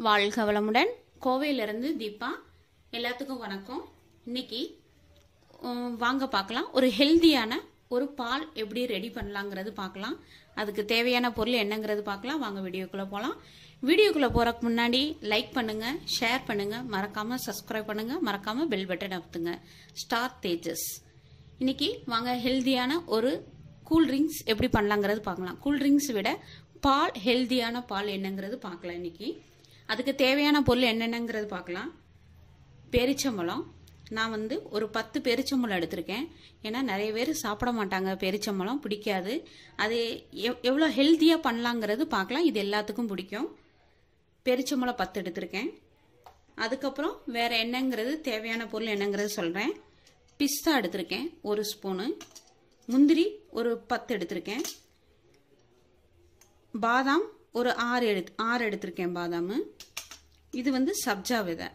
வாழ்க வளமுடன் கோவையிலிருந்து தீபா எல்லாத்துக்கும் வணக்கம் இன்னைக்கு உம், வாங்க பார்க்கலாம் ஒரு ஹெல்தியான ஒரு பால் எப்படி ரெடி பண்ணலாங்கிறது பார்க்கலாம் அதுக்கு தேவையான பொருள் என்னங்கிறது பார்க்கலாம் வாங்க வீடியோக்குள்ளே போகலாம் வீடியோக்குள்ளே போகிறக்கு முன்னாடி லைக் பண்ணுங்க ஷேர் பண்ணுங்க மறக்காம சப்ஸ்கிரைப் பண்ணுங்க மறக்காம பெல் பட்டன் அமுத்துங்க ஸ்டார் தேஜஸ் இன்னைக்கு வாங்க ஹெல்தியான ஒரு கூல் ட்ரிங்க்ஸ் எப்படி பண்ணலாங்கிறது பார்க்கலாம் கூல் ட்ரிங்க்ஸ் விட பால் ஹெல்தியான பால் என்னங்கிறது பார்க்கலாம் இன்னைக்கு அதுக்கு தேவையான பொருள் என்னென்னங்கிறது பார்க்கலாம் பேரிச்சம்பழம் நான் வந்து ஒரு பத்து பேரிச்சம்பழம் எடுத்திருக்கேன் ஏன்னா நிறைய பேர் சாப்பிட மாட்டாங்க பேரிச்சம்பழம் பிடிக்காது அது எவ் எவ்வளோ ஹெல்த்தியாக பண்ணலாங்கிறது பார்க்கலாம் இது எல்லாத்துக்கும் பிடிக்கும் பேரிச்சம்பழம் பத்து எடுத்திருக்கேன் அதுக்கப்புறம் வேற என்னங்கிறது தேவையான பொருள் என்னங்கிறது சொல்கிறேன் பிஸ்தா எடுத்திருக்கேன் ஒரு ஸ்பூனு முந்திரி ஒரு பத்து எடுத்திருக்கேன் பாதாம் ஒரு ஆறு எடுத்து ஆறு எடுத்திருக்கேன் பாதாம் இது வந்து சப்ஜா விதை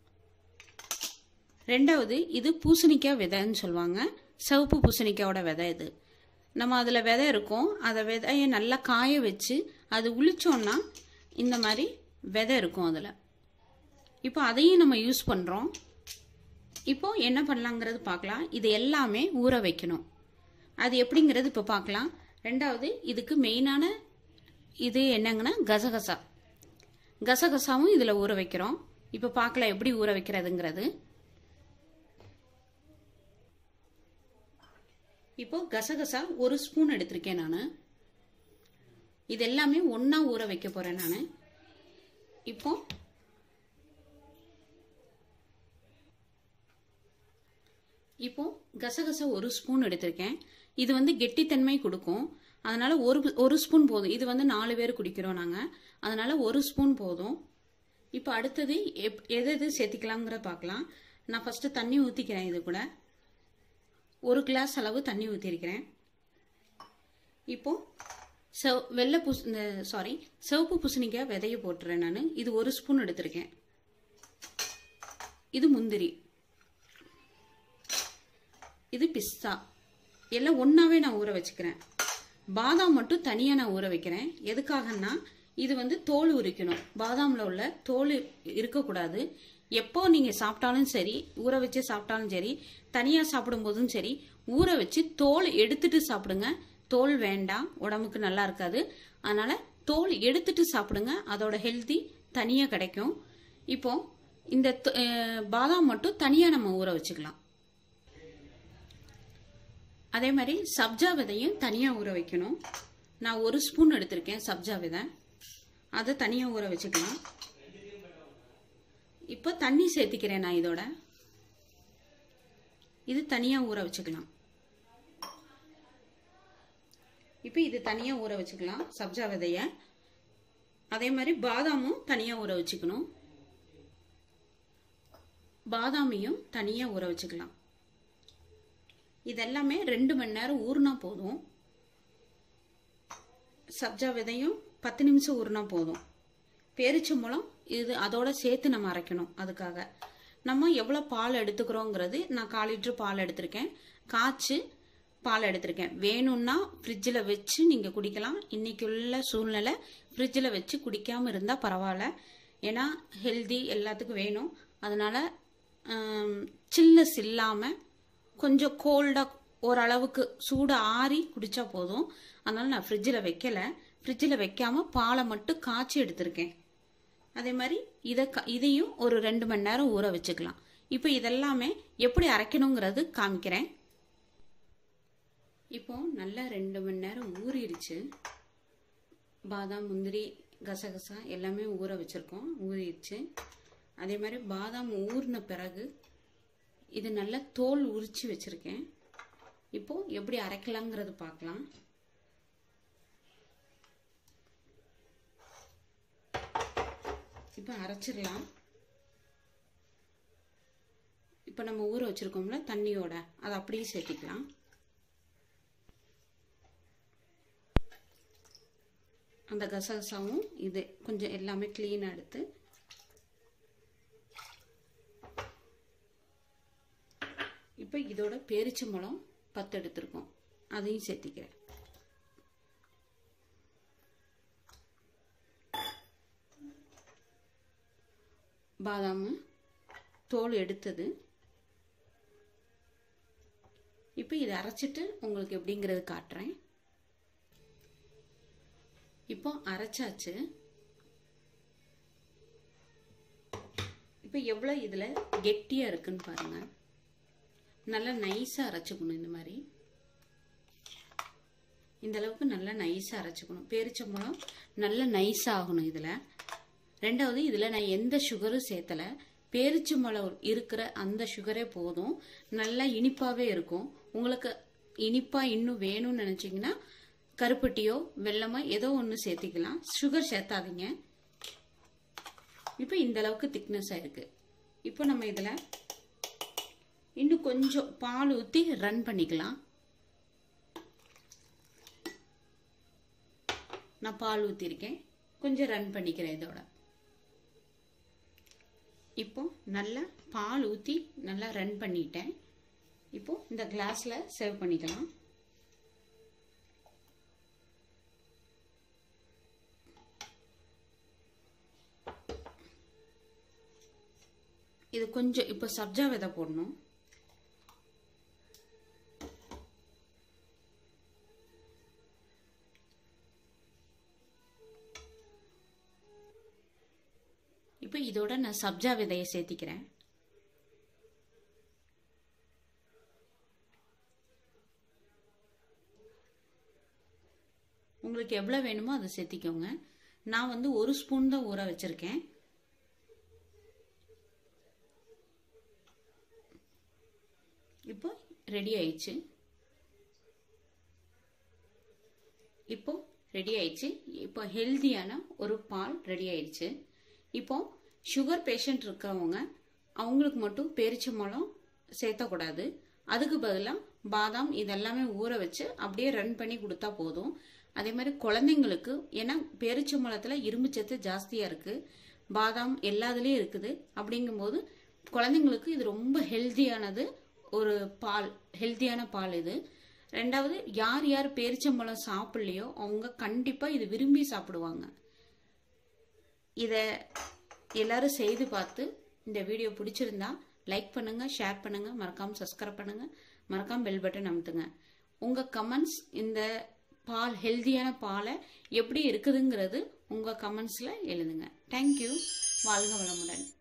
ரெண்டாவது இது பூசணிக்காய் விதைன்னு சொல்லுவாங்க சிவப்பு பூசணிக்காயோட விதை இது நம்ம அதில் விதை இருக்கும் அதை விதையை நல்லா காய வச்சு அது உளிச்சோன்னா இந்த மாதிரி விதை இருக்கும் அதில் இப்போ அதையும் நம்ம யூஸ் பண்ணுறோம் இப்போ என்ன பண்ணலாங்கிறது பார்க்கலாம் இது எல்லாமே ஊற வைக்கணும் அது எப்படிங்கிறது இப்போ பார்க்கலாம் ரெண்டாவது இதுக்கு மெயினான இது என்னங்கன்னா கசகசா கசகசாவும் இதில் ஊற வைக்கிறோம் இப்போ பார்க்கலாம் எப்படி ஊற வைக்கிறதுங்கிறது இப்போ கசகசா ஒரு ஸ்பூன் எடுத்திருக்கேன் நான் இது எல்லாமே ஒன்றா ஊற வைக்க போகிறேன் நான் இப்போ இப்போ கசகசா ஒரு ஸ்பூன் எடுத்திருக்கேன் இது வந்து கெட்டித்தன்மை கொடுக்கும் அதனால ஒரு ஒரு ஸ்பூன் போதும் இது வந்து நாலு பேர் குடிக்கிறோம் நாங்கள் அதனால ஒரு ஸ்பூன் போதும் இப்போ அடுத்தது எப் எது எது சேர்த்திக்கலாங்கிற பார்க்கலாம் நான் ஃபர்ஸ்ட் தண்ணி ஊற்றிக்கிறேன் இது கூட ஒரு கிளாஸ் அளவு தண்ணி ஊற்றிருக்கிறேன் இப்போ செவ் வெள்ளை பூஸ் இந்த சாரி சிவப்பு பூசணிக்காய் விதைய போட்டுறேன் நான் இது ஒரு ஸ்பூன் எடுத்திருக்கேன் இது முந்திரி இது பிஸ்தா எல்லாம் ஒன்றாவே நான் ஊற வச்சுக்கிறேன் பாதாம் மட்டும் தனியாக நான் ஊற வைக்கிறேன் எதுக்காகன்னா இது வந்து தோல் உரிக்கணும் பாதாமில் உள்ள தோல் இருக்கக்கூடாது எப்போ நீங்கள் சாப்பிட்டாலும் சரி ஊற வச்சு சாப்பிட்டாலும் சரி தனியாக சாப்பிடும்போதும் சரி ஊற வச்சு தோல் எடுத்துட்டு சாப்பிடுங்க தோல் வேண்டாம் உடம்புக்கு நல்லா இருக்காது அதனால தோல் எடுத்துட்டு சாப்பிடுங்க அதோட ஹெல்த்தி தனியாக கிடைக்கும் இப்போ இந்த த- அஹ் பாதாம் மட்டும் தனியாக நம்ம ஊற வச்சுக்கலாம் அதே மாதிரி சப்ஜா விதையும் தனியாக ஊற வைக்கணும் நான் ஒரு ஸ்பூன் எடுத்திருக்கேன் சப்ஜா விதை அதை தனியாக ஊற வச்சுக்கலாம் இப்போ தண்ணி சேர்த்திக்கிறேன் நான் இதோட இது தனியாக ஊற வச்சுக்கலாம் இப்போ இது தனியாக ஊற வச்சுக்கலாம் சப்ஜா விதைய அதே மாதிரி பாதாமும் தனியாக ஊற வச்சுக்கணும் பாதாமையும் தனியாக ஊற வச்சுக்கலாம் இதெல்லாமே ரெண்டு மணி நேரம் ஊறினா போதும் சப்ஜா விதையும் பத்து நிமிஷம் ஊறினா போதும் பேரிச்சம்பழம் இது அதோட சேர்த்து நம்ம அரைக்கணும் அதுக்காக நம்ம எவ்வளோ பால் எடுத்துக்கிறோங்கிறது நான் கால் லிட்டர் பால் எடுத்திருக்கேன் காய்ச்சி பால் எடுத்திருக்கேன் வேணும்னா ஃப்ரிட்ஜில் வச்சு நீங்கள் குடிக்கலாம் இன்னைக்கு உள்ள சூழ்நிலை ஃப்ரிட்ஜில் வச்சு குடிக்காமல் இருந்தால் பரவாயில்ல ஏன்னா ஹெல்தி எல்லாத்துக்கும் வேணும் அதனால சில்னஸ் இல்லாமல் கொஞ்சம் கோல்டாக ஓரளவுக்கு சூடு ஆறி குடிச்சா போதும் அதனால நான் ஃப்ரிட்ஜில் வைக்கல ஃப்ரிட்ஜில் வைக்காம பாலை மட்டும் காய்ச்சி எடுத்திருக்கேன் அதே மாதிரி இதை க- இதையும் ஒரு ரெண்டு மணி நேரம் ஊற வச்சுக்கலாம் இப்போ இதெல்லாமே எப்படி அரைக்கணுங்கிறது காமிக்கிறேன் இப்போ நல்லா ரெண்டு மணி நேரம் ஊறிடுச்சு பாதாம் முந்திரி கசகசா எல்லாமே ஊற வச்சிருக்கோம் ஊறிடுச்சு அதே மாதிரி பாதாம் ஊறின பிறகு இது நல்லா தோல் உரிச்சு வச்சிருக்கேன் இப்போ எப்படி அரைக்கலாங்கிறது பார்க்கலாம் இப்போ அரைச்சிடலாம் இப்போ நம்ம ஊற வச்சிருக்கோம்ல தண்ணியோட அதை அப்படியே சேர்த்திக்கலாம் அந்த கசகசாவும் இது கொஞ்சம் எல்லாமே க்ளீனாக எடுத்து இப்போ இதோட பேரிச்சம்பழம் பத்து எடுத்திருக்கோம் அதையும் சேர்த்திக்கிறேன் பாதாம் தோல் எடுத்தது இப்போ இதை அரைச்சிட்டு உங்களுக்கு எப்படிங்கிறது காட்டுறேன் இப்போ அரைச்சாச்சு இப்போ எவ்வளோ இதில் கெட்டியாக இருக்குன்னு பாருங்க நல்லா நைஸாக அரைச்சிக்கணும் இந்த மாதிரி இந்த அளவுக்கு நல்லா நைஸாக அரைச்சிக்கணும் பேரிச்சம்பழம் நல்லா நைஸாக ஆகணும் இதில் ரெண்டாவது இதில் நான் எந்த சுகரும் சேர்த்தலை பேரிச்சம்பழம் இருக்கிற அந்த சுகரே போதும் நல்லா இனிப்பாகவே இருக்கும் உங்களுக்கு இனிப்பாக இன்னும் வேணும்னு நினச்சிங்கன்னா கருப்பட்டியோ வெள்ளமோ ஏதோ ஒன்று சேர்த்திக்கலாம் சுகர் சேர்த்தாதீங்க இப்போ இந்த அளவுக்கு திக்னஸ் ஆயிருக்கு இப்போ நம்ம இதில் இன்னும் கொஞ்சம் பால் ஊற்றி ரன் பண்ணிக்கலாம் நான் பால் ஊற்றிருக்கேன் கொஞ்சம் ரன் பண்ணிக்கிறேன் இதோட இப்போ நல்லா பால் ஊற்றி நல்லா ரன் பண்ணிட்டேன் இப்போ இந்த கிளாஸில் சர்வ் பண்ணிக்கலாம் இது கொஞ்சம் இப்போ சப்ஜா விதை போடணும் இப்போ இதோட நான் சப்ஜா விதையை சேர்த்திக்கிறேன் உங்களுக்கு எவ்வளோ வேணுமோ அதை சேர்த்திக்கோங்க நான் வந்து ஒரு ஸ்பூன் தான் ஊற வச்சிருக்கேன் இப்போ ரெடி ஆயிடுச்சு இப்போ ரெடி ஆயிடுச்சு இப்போ ஹெல்தியான ஒரு பால் ரெடி ஆயிடுச்சு இப்போ சுகர் பேஷண்ட் இருக்கிறவங்க அவங்களுக்கு மட்டும் பேரிச்சம்பழம் சேர்த்தக்கூடாது அதுக்கு பதிலாக பாதாம் இதெல்லாமே ஊற வச்சு அப்படியே ரன் பண்ணி கொடுத்தா போதும் அதே மாதிரி குழந்தைங்களுக்கு ஏன்னா பேரிச்சம்பழத்தில் இரும்பு சத்து ஜாஸ்தியாக இருக்குது பாதாம் எல்லாத்துலேயும் இருக்குது அப்படிங்கும்போது குழந்தைங்களுக்கு இது ரொம்ப ஹெல்த்தியானது ஒரு பால் ஹெல்த்தியான பால் இது ரெண்டாவது யார் யார் பேரிச்சம்பழம் சாப்பிட்லையோ அவங்க கண்டிப்பாக இது விரும்பி சாப்பிடுவாங்க இதை எல்லாரும் செய்து பார்த்து இந்த வீடியோ பிடிச்சிருந்தா லைக் பண்ணுங்க ஷேர் பண்ணுங்க மறக்காம சப்ஸ்கிரைப் பண்ணுங்க மறக்காம பெல் பட்டன் அமுத்துங்க உங்க கமெண்ட்ஸ் இந்த பால் ஹெல்தியான பாலை எப்படி இருக்குதுங்கிறது உங்க கமெண்ட்ஸ்ல எழுதுங்க தேங்க்யூ வாழ்க வளமுடன்